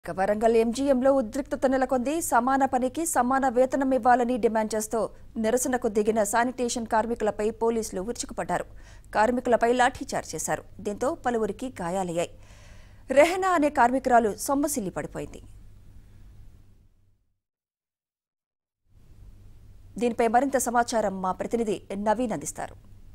ఇక వరంగల్ ఎంజీఎంలో ఉద్రిక్తత నెలకొంది సమాన పనికి సమాన వేతనం ఇవ్వాలని డిమాండ్ చేస్తూ నిరసనకు దిగిన శానిటేషన్ కార్మికులపై పోలీసులు విరుచుకుపడ్డారు కార్మికులపై లాఠీచార్జ్ చేశారు దీంతో పలువురికి గాయాలయ్యాయి రెహనా అనే కార్మికురాలు సొమ్మసిల్లి పడిపోయింది దీనిపై మరింత సమాచారం మా ప్రతినిధి నవీన్ అందిస్తారు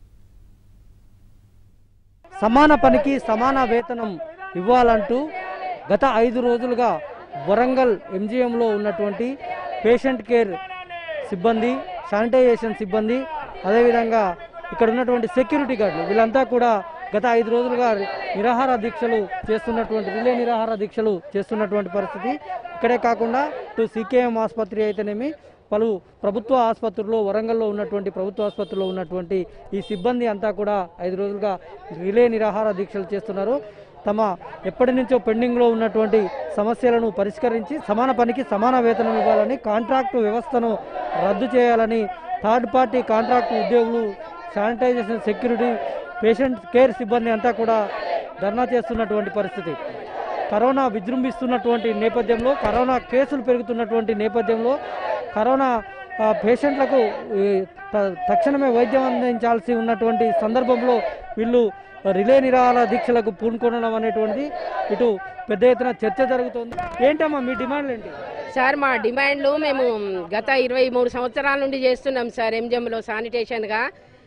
సమాన పనికి సమాన వేతనం ఇవ్వాలంటూ గత ఐదు రోజులుగా వరంగల్ ఎంజిఎంలో ఉన్నటువంటి పేషెంట్ కేర్ సిబ్బంది శానిటైజేషన్ సిబ్బంది అదేవిధంగా ఇక్కడ ఉన్నటువంటి సెక్యూరిటీ గార్డులు వీళ్ళంతా కూడా గత ఐదు రోజులుగా నిరాహార దీక్షలు చేస్తున్నటువంటి రిలే నిరాహార దీక్షలు చేస్తున్నటువంటి పరిస్థితి ఇక్కడే కాకుండా ఇటు సికేఎం ఆసుపత్రి అయితేనేమి పలు ప్రభుత్వ ఆసుపత్రుల్లో వరంగల్లో ఉన్నటువంటి ప్రభుత్వ ఆసుపత్రిలో ఉన్నటువంటి ఈ సిబ్బంది అంతా కూడా ఐదు రోజులుగా రిలే నిరాహార దీక్షలు చేస్తున్నారు తమ ఎప్పటి నుంచో పెండింగ్లో ఉన్నటువంటి సమస్యలను పరిష్కరించి సమాన పనికి సమాన వేతనం ఇవ్వాలని కాంట్రాక్టు వ్యవస్థను రద్దు చేయాలని థర్డ్ పార్టీ కాంట్రాక్టు ఉద్యోగులు శానిటైజేషన్ సెక్యూరిటీ పేషెంట్ కేర్ సిబ్బంది అంతా కూడా ధర్నా చేస్తున్నటువంటి పరిస్థితి కరోనా విజృంభిస్తున్నటువంటి నేపథ్యంలో కరోనా కేసులు పెరుగుతున్నటువంటి నేపథ్యంలో కరోనా ఆ, పేషెంట్లకు ఈ, త- తక్షణమే వైద్యం అందించాల్సి ఉన్నటువంటి సందర్భంలో వీళ్ళు రిలే నిరాహార దీక్షలకు పూనుకోవడం అనేటువంటిది ఇటు పెద్ద ఎత్తున చర్చ జరుగుతోంది ఏంటమ్మా మీ డిమాండ్లు ఏంటి సార్ మా డిమాండ్లు మేము గత ఇరవై మూడు సంవత్సరాల నుండి చేస్తున్నాం సార్ ఎంజిఎంలో శానిటేషన్గా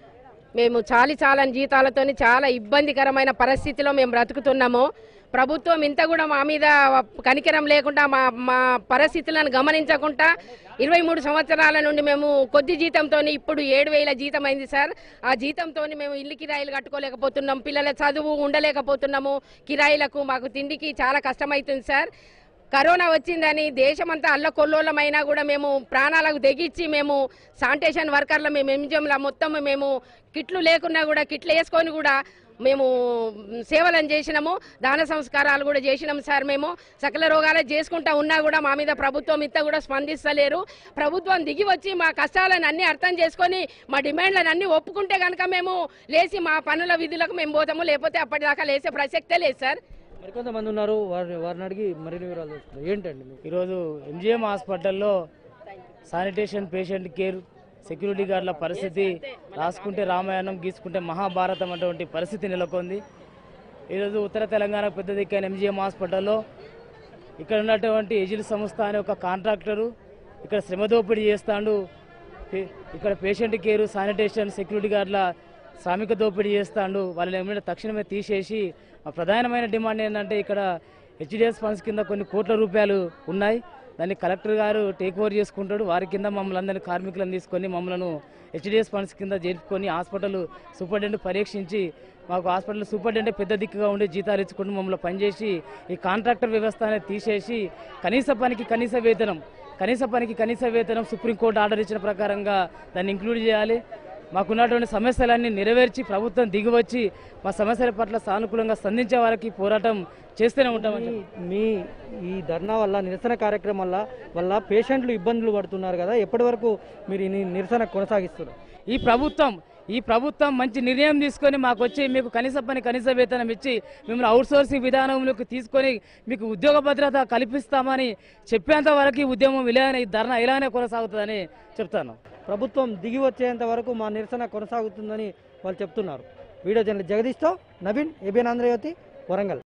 మేము చాలి చాలని జీతాలతోని చాలా ఇబ్బందికరమైన పరిస్థితిలో మేము బ్రతుకుతున్నాము ప్రభుత్వం ఇంత కూడా మా మీద కనికరం లేకుండా మా మా పరిస్థితులను గమనించకుండా ఇరవై మూడు సంవత్సరాల నుండి మేము కొద్ది జీతంతో ఇప్పుడు ఏడు వేల జీతం అయింది సార్ ఆ జీతంతో మేము ఇల్లు కిరాయిలు కట్టుకోలేకపోతున్నాం పిల్లల చదువు ఉండలేకపోతున్నాము కిరాయిలకు మాకు తిండికి చాలా కష్టమవుతుంది సార్ కరోనా వచ్చిందని దేశమంతా అల్లకొల్లోలమైనా కూడా మేము ప్రాణాలకు తెగించి మేము శానిటేషన్ వర్కర్ల మేము ఎంజిఎంల మొత్తం మేము కిట్లు లేకున్నా కూడా కిట్లు వేసుకొని కూడా మేము సేవలను చేసినాము దాన సంస్కారాలు కూడా చేసినాం సార్ మేము సకల రోగాలు చేసుకుంటా ఉన్నా కూడా మా మీద ప్రభుత్వం ఇంత కూడా స్పందిస్తలేరు ప్రభుత్వం దిగి వచ్చి మా కష్టాలను అన్ని అర్థం చేసుకొని మా డిమాండ్లను అన్ని ఒప్పుకుంటే కనుక మేము లేచి మా పనుల విధులకు మేము పోతాము లేకపోతే అప్పటిదాకా లేసే ప్రసక్తే లేదు సార్ మరికొంతమంది ఉన్నారు వారిని వారిని అడిగి మరిన్ని వివరాలు తెలుసుకుందాం ఏంటండి మీకు ఈరోజు ఎంజిఎం హాస్పిటల్లో శానిటేషన్ పేషెంట్ కేర్ సెక్యూరిటీ గార్డుల పరిస్థితి రాసుకుంటే రామాయణం గీసుకుంటే మహాభారతం అటువంటి పరిస్థితి నెలకొంది ఈరోజు ఉత్తర తెలంగాణ పెద్ద దిక్కైన ఎంజిఎం హాస్పిటల్లో ఇక్కడ ఉన్నటువంటి ఎజిల్ సంస్థ అనే ఒక కాంట్రాక్టరు ఇక్కడ శ్రమ దోపిడీ చేస్తాడు పే- ఇక్కడ పేషెంట్ కేరు శానిటేషన్ సెక్యూరిటీ గార్డుల శ్రామిక దోపిడీ చేస్తాడు వాళ్ళని ఏమైనా తక్షణమే తీసేసి మా ప్రధానమైన డిమాండ్ ఏంటంటే ఇక్కడ హెచ్డిఎస్ ఫండ్స్ కింద కొన్ని కోట్ల రూపాయలు ఉన్నాయి దాన్ని కలెక్టర్ గారు టేక్ ఓవర్ చేసుకుంటాడు వారి కింద మమ్మల్ని అందరినీ కార్మికులను తీసుకొని మమ్మల్ని హెచ్డిఎస్ ఫండ్స్ కింద జరుపుకొని హాస్పిటల్ సూపరింటెండెంట్ పరీక్షించి మాకు హాస్పిటల్ సూపరింటెండెంట్ పెద్ద దిక్కుగా ఉండి జీతాలు ఇచ్చుకుంటూ మమ్మల్ని పనిచేసి ఈ కాంట్రాక్టర్ వ్యవస్థ అనేది తీసేసి కనీస పనికి కనీస వేతనం కనీస పనికి కనీస వేతనం సుప్రీంకోర్టు ఆర్డర్ ఇచ్చిన ప్రకారంగా దాన్ని ఇంక్లూడ్ చేయాలి మాకున్నటువంటి సమస్యలన్నీ నెరవేర్చి ప్రభుత్వం దిగివచ్చి మా సమస్యల పట్ల సానుకూలంగా స్పందించే వారికి పోరాటం చేస్తూనే ఉంటామని మీ- మీ ఈ ధర్నా వల్ల నిరసన కార్యక్రమం వల్ల వల్ల పేషెంట్లు ఇబ్బందులు పడుతున్నారు కదా ఎప్పటి వరకు మీరు ఈ నిరసన కొనసాగిస్తారు ఈ ప్రభుత్వం ఈ ప్రభుత్వం మంచి నిర్ణయం తీసుకొని మాకు వచ్చి మీకు కనీస పని కనీస వేతనం ఇచ్చి మిమ్మల్ని అవుట్సోర్సింగ్ విధానంలోకి తీసుకొని మీకు ఉద్యోగ భద్రత కల్పిస్తామని చెప్పేంత వరకు ఈ ఉద్యమం ఇలానే ఈ ధర్నా ఇలానే కొనసాగుతుందని చెప్తాను ప్రభుత్వం దిగి వచ్చేంత వరకు మా నిరసన కొనసాగుతుందని వాళ్ళు చెప్తున్నారు వీడియో జర్నలిస్ట్ జగదీష్తో నవీన్ ఏబిఎన్ ఆంధ్రజ్యోతి వరంగల్